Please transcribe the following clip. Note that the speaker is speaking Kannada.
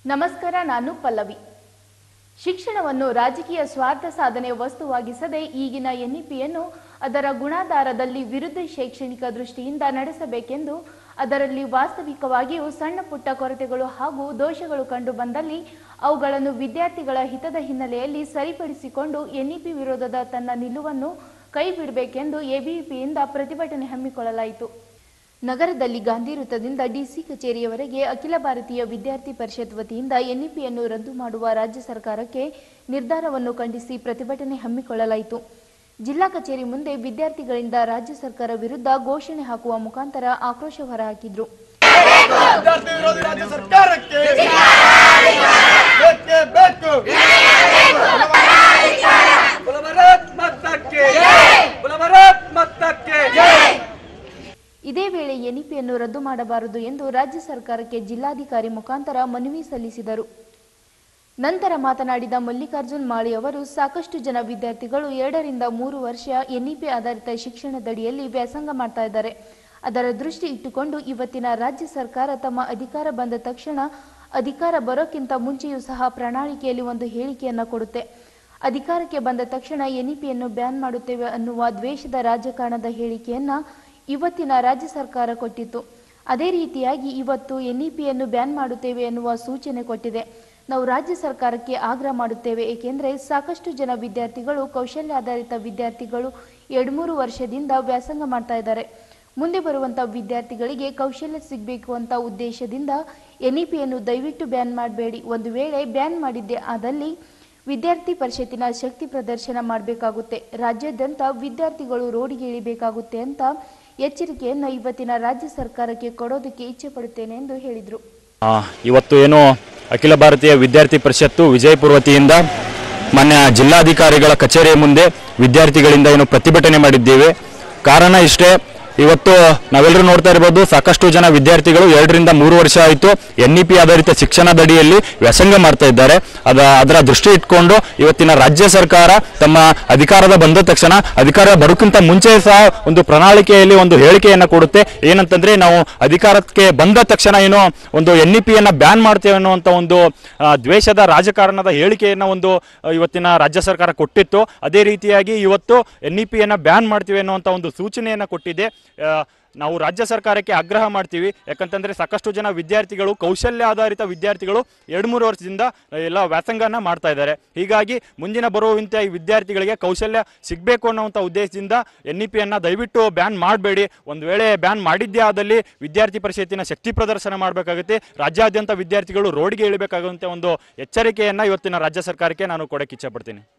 ನಮಸ್ಕಾರ ನಾನು ಪಲ್ಲವಿ ಶಿಕ್ಷಣವನ್ನು ರಾಜಕೀಯ ಸ್ವಾರ್ಥ ಸಾಧನೆ ವಸ್ತುವಾಗಿಸದೆ ಈಗಿನ ಎನ್ಇಪಿಯನ್ನು ಅದರ ಗುಣಾಧಾರದಲ್ಲಿ ವಿರುದ್ಧ ಶೈಕ್ಷಣಿಕ ದೃಷ್ಟಿಯಿಂದ ನಡೆಸಬೇಕೆಂದು ಅದರಲ್ಲಿ ವಾಸ್ತವಿಕವಾಗಿಯೂ ಸಣ್ಣ ಪುಟ್ಟ ಕೊರತೆಗಳು ಹಾಗೂ ದೋಷಗಳು ಕಂಡು ಬಂದಲ್ಲಿ ಅವುಗಳನ್ನು ವಿದ್ಯಾರ್ಥಿಗಳ ಹಿತದ ಹಿನ್ನೆಲೆಯಲ್ಲಿ ಸರಿಪಡಿಸಿಕೊಂಡು ಎನ್ಇಪಿ ವಿರೋಧದ ತನ್ನ ನಿಲುವನ್ನು ಕೈಬಿಡಬೇಕೆಂದು ಎಬಿವಿಪಿಯಿಂದ ಪ್ರತಿಭಟನೆ ಹಮ್ಮಿಕೊಳ್ಳಲಾಯಿತು ನಗರದಲ್ಲಿ ಗಾಂಧಿ ವೃತ್ತದಿಂದ ಡಿಸಿ ಕಚೇರಿಯವರೆಗೆ ಅಖಿಲ ಭಾರತೀಯ ವಿದ್ಯಾರ್ಥಿ ಪರಿಷತ್ ವತಿಯಿಂದ ಎನ್ಇಪಿಯನ್ನು ರದ್ದು ಮಾಡುವ ರಾಜ್ಯ ಸರ್ಕಾರಕ್ಕೆ ನಿರ್ಧಾರವನ್ನು ಖಂಡಿಸಿ ಪ್ರತಿಭಟನೆ ಹಮ್ಮಿಕೊಳ್ಳಲಾಯಿತು ಜಿಲ್ಲಾ ಕಚೇರಿ ಮುಂದೆ ವಿದ್ಯಾರ್ಥಿಗಳಿಂದ ರಾಜ್ಯ ಸರ್ಕಾರ ವಿರುದ್ಧ ಘೋಷಣೆ ಹಾಕುವ ಮುಖಾಂತರ ಆಕ್ರೋಶ ಹೊರಹಾಕಿದ್ರು ವಿದ್ಯಾರ್ಥಿ ವಿರೋಧಿ ರಾಜ್ಯ ಸರ್ಕಾರಕ್ಕೆ ಬೇಕೇ ಬೇಕು बोलो भारत माता के बोलो भारत माता के ಇದೇ ವೇಳೆ ಎನ್ಇಪಿಯನ್ನು ರದ್ದು ಮಾಡಬಾರದು ಎಂದು ರಾಜ್ಯ ಸರ್ಕಾರಕ್ಕೆ ಜಿಲ್ಲಾಧಿಕಾರಿ ಮುಖಾಂತರ ಮನವಿ ಸಲ್ಲಿಸಿದರು ನಂತರ ಮಾತನಾಡಿದ ಮಲ್ಲಿಕಾರ್ಜುನ್ ಮಾಳಿ ಅವರು ಸಾಕಷ್ಟು ಜನ ವಿದ್ಯಾರ್ಥಿಗಳು ಎರಡರಿಂದ ಮೂರು ವರ್ಷ ಎನ್ಇಪಿ ಆಧಾರಿತ ಶಿಕ್ಷಣದಡಿಯಲ್ಲಿ ವ್ಯಾಸಂಗ ಮಾಡ್ತಾ ಇದ್ದಾರೆ ಅದರ ದೃಷ್ಟಿ ಇಟ್ಟುಕೊಂಡು ಇವತ್ತಿನ ರಾಜ್ಯ ಸರ್ಕಾರ ತಮ್ಮ ಅಧಿಕಾರ ಬಂದ ತಕ್ಷಣ ಅಧಿಕಾರ ಬರೋಕ್ಕಿಂತ ಮುಂಚೆಯೂ ಸಹ ಪ್ರಣಾಳಿಕೆಯಲ್ಲಿ ಒಂದು ಹೇಳಿಕೆಯನ್ನ ಕೊಡುತ್ತೆ ಅಧಿಕಾರಕ್ಕೆ ಬಂದ ತಕ್ಷಣ ಎನ್ಇಪಿಯನ್ನು ಬ್ಯಾನ್ ಮಾಡುತ್ತೇವೆ ಅನ್ನುವ ದ್ವೇಷದ ರಾಜಕಾರಣದ ಹೇಳಿಕೆಯನ್ನ ಇವತ್ತಿನ ರಾಜ್ಯ ಸರ್ಕಾರ ಕೊಟ್ಟಿತ್ತು ಅದೇ ರೀತಿಯಾಗಿ ಇವತ್ತು ಎನ್ಇಪಿಯನ್ನು ಬ್ಯಾನ್ ಮಾಡುತ್ತೇವೆ ಎನ್ನುವ ಸೂಚನೆ ಕೊಟ್ಟಿದೆ ನಾವು ರಾಜ್ಯ ಸರ್ಕಾರಕ್ಕೆ ಆಗ್ರಹ ಮಾಡುತ್ತೇವೆ ಏಕೆಂದರೆ ಸಾಕಷ್ಟು ಜನ ವಿದ್ಯಾರ್ಥಿಗಳು ಕೌಶಲ್ಯಾಧಾರಿತ ವಿದ್ಯಾರ್ಥಿಗಳು ಎರಡು ಮೂರು ವರ್ಷದಿಂದ ವ್ಯಾಸಂಗ ಮಾಡ್ತಾ ಇದ್ದಾರೆ ಮುಂದೆ ಬರುವಂತ ವಿದ್ಯಾರ್ಥಿಗಳಿಗೆ ಕೌಶಲ್ಯ ಸಿಗಬೇಕು ಅಂತ ಉದ್ದೇಶದಿಂದ ಎನ್ಇಪಿಯನ್ನು ದಯವಿಟ್ಟು ಬ್ಯಾನ್ ಮಾಡಬೇಡಿ ಒಂದು ವೇಳೆ ಬ್ಯಾನ್ ಮಾಡಿದ್ದೆ ಆದಲ್ಲಿ ವಿದ್ಯಾರ್ಥಿ ಪರಿಷತ್ತಿನ ಶಕ್ತಿ ಪ್ರದರ್ಶನ ಮಾಡಬೇಕಾಗುತ್ತೆ ರಾಜ್ಯಾದ್ಯಂತ ವಿದ್ಯಾರ್ಥಿಗಳು ರೋಡಿಗೆ ಇಳಿಬೇಕಾಗುತ್ತೆ ಅಂತ ಎಚ್ಚರಿಕೆಯನ್ನು ಇವತ್ತಿನ ರಾಜ್ಯ ಸರ್ಕಾರಕ್ಕೆ ಕೊಡೋದಕ್ಕೆ ಇಚ್ಛೆ ಪಡುತ್ತೇನೆ ಎಂದು ಹೇಳಿದರು ಆ, ಇವತ್ತು ಏನು ಅಖಿಲ ಭಾರತೀಯ ವಿದ್ಯಾರ್ಥಿ ಪರಿಷತ್ತು ವಿಜಯಪುರ ವತಿಯಿಂದ ಮಾನ್ಯ ಜಿಲ್ಲಾಧಿಕಾರಿಗಳ ಕಚೇರಿಯ ಮುಂದೆ ವಿದ್ಯಾರ್ಥಿಗಳಿಂದ ಏನು ಪ್ರತಿಭಟನೆ ಮಾಡಿದ್ದೇವೆ ಕಾರಣ ಇಷ್ಟೇ ಇವತ್ತು ನಾವೆಲ್ಲರೂ ನೋಡ್ತಾ ಇರ್ಬೋದು ಸಾಕಷ್ಟು ಜನ ವಿದ್ಯಾರ್ಥಿಗಳು ಎರಡರಿಂದ ಮೂರು ವರ್ಷ ಆಯಿತು ಎನ್ ಇ ಪಿ ಆಧಾರಿತ ಶಿಕ್ಷಣದಡಿಯಲ್ಲಿ ವ್ಯಾಸಂಗ ಮಾಡ್ತಾ ಇದ್ದಾರೆ ಅದ ಅದರ ದೃಷ್ಟಿ ಇಟ್ಕೊಂಡು ಇವತ್ತಿನ ರಾಜ್ಯ ಸರ್ಕಾರ ತಮ್ಮ ಅಧಿಕಾರದ ಬಂದ ತಕ್ಷಣ ಅಧಿಕಾರ ಬರೋಕ್ಕಿಂತ ಮುಂಚೆ ಸಹ ಒಂದು ಪ್ರಣಾಳಿಕೆಯಲ್ಲಿ ಒಂದು ಹೇಳಿಕೆಯನ್ನ ಕೊಡುತ್ತೆ ಏನಂತಂದ್ರೆ ನಾವು ಅಧಿಕಾರಕ್ಕೆ ಬಂದ ತಕ್ಷಣ ಏನು ಒಂದು ಎನ್ ಇ ಪಿಯನ್ನ ಬ್ಯಾನ್ ಮಾಡ್ತೇವೆ ಅನ್ನುವಂಥ ಒಂದು ಆ, ದ್ವೇಷದ ರಾಜಕಾರಣದ ಹೇಳಿಕೆಯನ್ನ ಒಂದು ಆ, ಇವತ್ತಿನ ರಾಜ್ಯ ಸರ್ಕಾರ ಕೊಟ್ಟಿತ್ತು ಅದೇ ರೀತಿಯಾಗಿ ಇವತ್ತು ಎನ್ ಇ ಪಿಯನ್ನ ಬ್ಯಾನ್ ಮಾಡ್ತೀವಿ ಅನ್ನುವಂಥ ಒಂದು ಸೂಚನೆಯನ್ನ ಕೊಟ್ಟಿದೆ ಆ, ನಾವು ರಾಜ್ಯ ಸರ್ಕಾರಕ್ಕೆ ಆಗ್ರಹ ಮಾಡ್ತೀವಿ ಯಾಕಂತಂದ್ರೆ ಸಾಕಷ್ಟು ಜನ ವಿದ್ಯಾರ್ಥಿಗಳು ಕೌಶಲ್ಯ ಆಧಾರಿತ ವಿದ್ಯಾರ್ಥಿಗಳು ಎರಡು ಮೂರು ವರ್ಷದಿಂದ ಎಲ್ಲ ವ್ಯಾಸಂಗನ ಮಾಡ್ತಾ ಇದ್ದಾರೆ ಹೀಗಾಗಿ ಮುಂದಿನ ಬರುವಂಥ ಈ ವಿದ್ಯಾರ್ಥಿಗಳಿಗೆ ಕೌಶಲ್ಯ ಸಿಗಬೇಕು ಅನ್ನುವಂಥ ಉದ್ದೇಶದಿಂದ ಎನ್ ಇ ಪಿಯನ್ನು ದಯವಿಟ್ಟು ಬ್ಯಾನ್ ಮಾಡಬೇಡಿ ಒಂದು ವೇಳೆ ಬ್ಯಾನ್ ಮಾಡಿದ್ದೇ ಆದಲ್ಲಿ ವಿದ್ಯಾರ್ಥಿ ಪರಿಷತ್ತಿನ ಶಕ್ತಿ ಪ್ರದರ್ಶನ ಮಾಡಬೇಕಾಗುತ್ತೆ ರಾಜ್ಯಾದ್ಯಂತ ವಿದ್ಯಾರ್ಥಿಗಳು ರೋಡ್ಗೆ ಇಳಿಬೇಕಾಗುವಂಥ ಒಂದು ಎಚ್ಚರಿಕೆಯನ್ನು ಇವತ್ತಿನ ರಾಜ್ಯ ಸರ್ಕಾರಕ್ಕೆ ನಾನು ಕೊಡಕ್ಕೆ ಇಚ್ಛೆ ಪಡ್ತೀನಿ